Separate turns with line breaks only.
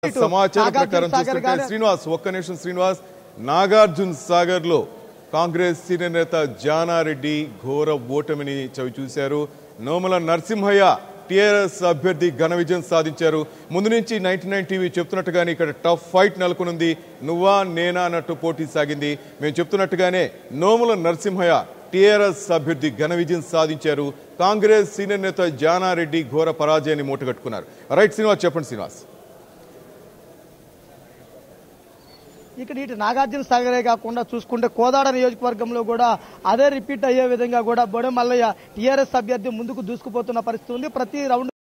సమాచారం
నాగార్జున
ప్రకారం
సాగర్
చూస్తుంటే
గాని-
శ్రీనివాస్ ఒక్క నిమిషం శ్రీనివాస్ నాగార్జున సాగర్ లో కాంగ్రెస్ సీనియర్ నేత జానారెడ్డి ఘోర ఓటమిని చవి చూశారు నోముల నరసింహయ్య టిఆర్ఎస్ అభ్యర్థి ఘన విజయం సాధించారు ముందు నుంచి నైన్టీ నైన్ టీవీ చెప్తున్నట్టుగానే ఇక్కడ టఫ్ ఫైట్ నెలకొనుంది నువ్వా నేనా అన్నట్టు పోటీ సాగింది మేము చెప్తున్నట్టుగానే నోముల నరసింహయ్య టిఆర్ఎస్ అభ్యర్థి ఘన విజయం సాధించారు కాంగ్రెస్ సీనియర్ నేత జానారెడ్డి ఘోర పరాజయాన్ని మూటగట్టుకున్నారు రైట్ శ్రీనివాస్ చెప్పండి శ్రీనివాస్
ఇక్కడ ఇటు నాగార్జున సాగరే కాకుండా చూసుకుంటే కోదాడ నియోజకవర్గంలో కూడా అదే రిపీట్ అయ్యే విధంగా కూడా బొడే మల్లయ్య టీఆర్ఎస్ అభ్యర్థి ముందుకు దూసుకుపోతున్న పరిస్థితి ఉంది ప్రతి రౌండ్